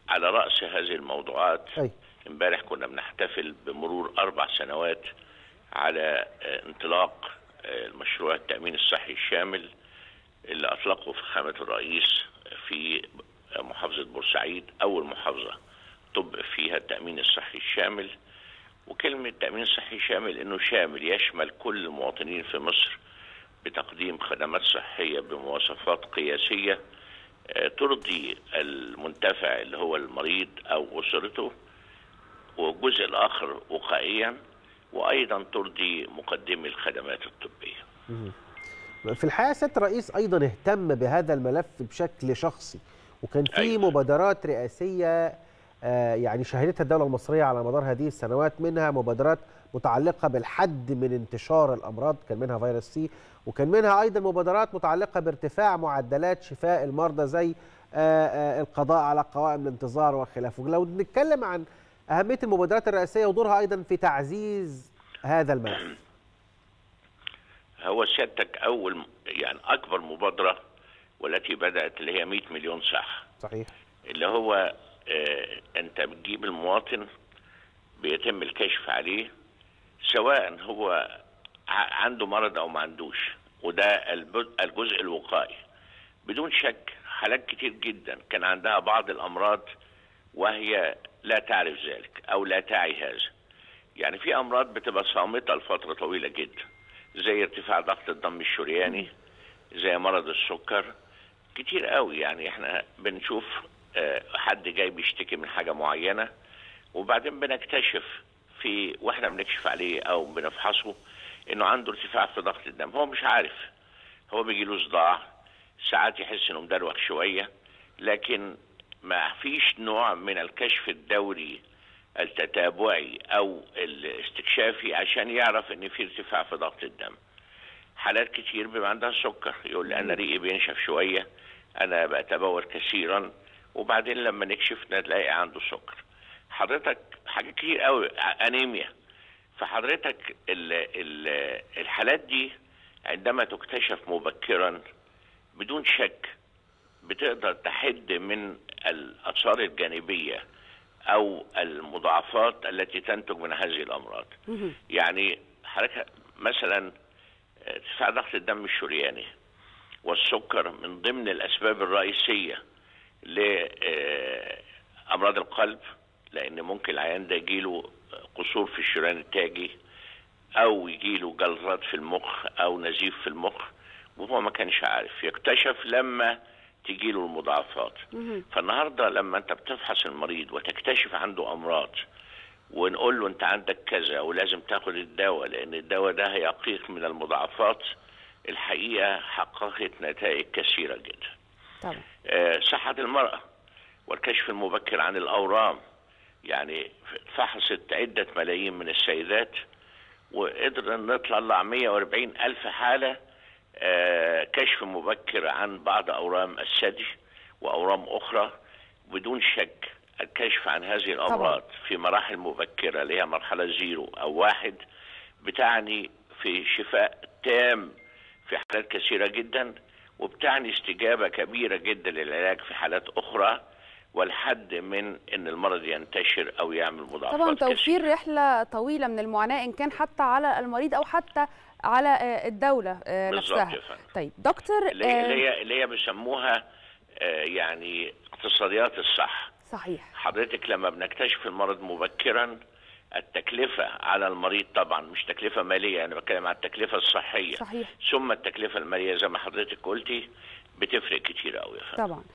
على راس هذه الموضوعات أي. امبارح كنا بنحتفل بمرور اربع سنوات على آه، انطلاق آه، المشروع التامين الصحي الشامل اللي اطلقه فخامه الرئيس في محافظه بورسعيد اول محافظه طبق فيها التامين الصحي الشامل وكلمه التامين الصحي شامل انه شامل يشمل كل المواطنين في مصر بتقديم خدمات صحيه بمواصفات قياسيه آه، ترضي المنتفع اللي هو المريض او اسرته والجزء الاخر وقائيا وايضا ترضي مقدمي الخدمات الطبيه. في الحقيقه سياده الرئيس ايضا اهتم بهذا الملف بشكل شخصي وكان في أيوة. مبادرات رئاسيه آه، يعني شهدتها الدوله المصريه على مدار هذه السنوات منها مبادرات متعلقه بالحد من انتشار الامراض كان منها فيروس سي وكان منها ايضا مبادرات متعلقه بارتفاع معدلات شفاء المرضى زي آه، آه، القضاء على قوائم الانتظار وخلافه لو نتكلم عن اهميه المبادرات الرئاسيه ودورها ايضا في تعزيز هذا الملف هو سيادتك اول يعني اكبر مبادره والتي بدات اللي هي 100 مليون صح صحيح اللي هو آه انت بتجيب المواطن بيتم الكشف عليه سواء هو ع- عنده مرض او ما عندوش وده الب- الجزء الوقائي بدون شك حالات كتير جدا كان عندها بعض الامراض وهي لا تعرف ذلك او لا تعي هذا يعني في امراض بتبقى صامته لفتره طويله جدا زي ارتفاع ضغط الدم الشرياني زي مرض السكر كتير قوي يعني احنا بنشوف آه، حد جاي بيشتكي من حاجه معينه وبعدين بنكتشف في واحنا بنكشف عليه او بنفحصه انه عنده ارتفاع في ضغط الدم هو مش عارف هو بيجي له صداع ساعات يحس انه مدروخ شويه لكن ما فيش نوع من الكشف الدوري التتابعي او الاستكشافي عشان يعرف ان في ارتفاع في ضغط الدم حالات كتير بيبقى عندها سكر يقول لي انا ريقي بينشف شويه انا بتبول كثيرا وبعدين لما نكشف نلاقي عنده سكر حضرتك حاجات كتير قوي انيميا فحضرتك ال ال الحالات دي عندما تكتشف مبكرا بدون شك بتقدر تحد من الاثار الجانبيه او المضاعفات التي تنتج من هذه الامراض يعني حضرتك مثلا ارتفاع ضغط الدم الشرياني والسكر من ضمن الاسباب الرئيسيه لامراض القلب لان ممكن العيان ده يجيله قصور في الشريان التاجي او يجيله جلطات في المخ او نزيف في المخ وهو ما كانش عارف يكتشف لما تجيله المضاعفات فالنهارده لما انت بتفحص المريض وتكتشف عنده امراض ونقول له انت عندك كذا ولازم تاخد الدواء لان الدواء ده هيقيك من المضاعفات الحقيقه حققت نتائج كثيره جدا. طبعا آه، صحه المراه والكشف المبكر عن الاورام يعني فحصت عده ملايين من السيدات وقدرنا نطلع 140 الف حاله آه، كشف مبكر عن بعض اورام الثدي واورام اخرى بدون شك الكشف عن هذه الامراض في مراحل مبكره اللي هي مرحله زيرو او واحد بتعني في شفاء تام في حالات كثيره جدا وبتعني استجابه كبيره جدا للعلاج في حالات اخرى والحد من ان المرض ينتشر او يعمل مضاعفات طبعا كثيرة. توفير رحله طويله من المعاناه ان كان حتى على المريض او حتى على آه، الدوله آه، بالظبط نفسها يا فندم. طيب دكتور اللي هي آه، اللي هي, اللي هي بيسموها آه، يعني اقتصاديات الصح صحيح حضرتك لما بنكتشف المرض مبكرا التكلفة على المريض طبعا مش تكلفة مالية أنا بتكلم عن التكلفة الصحية صحيح ثم التكلفة المالية زي ما حضرتك قلتي بتفرق كتير قوي يا فندم طبعا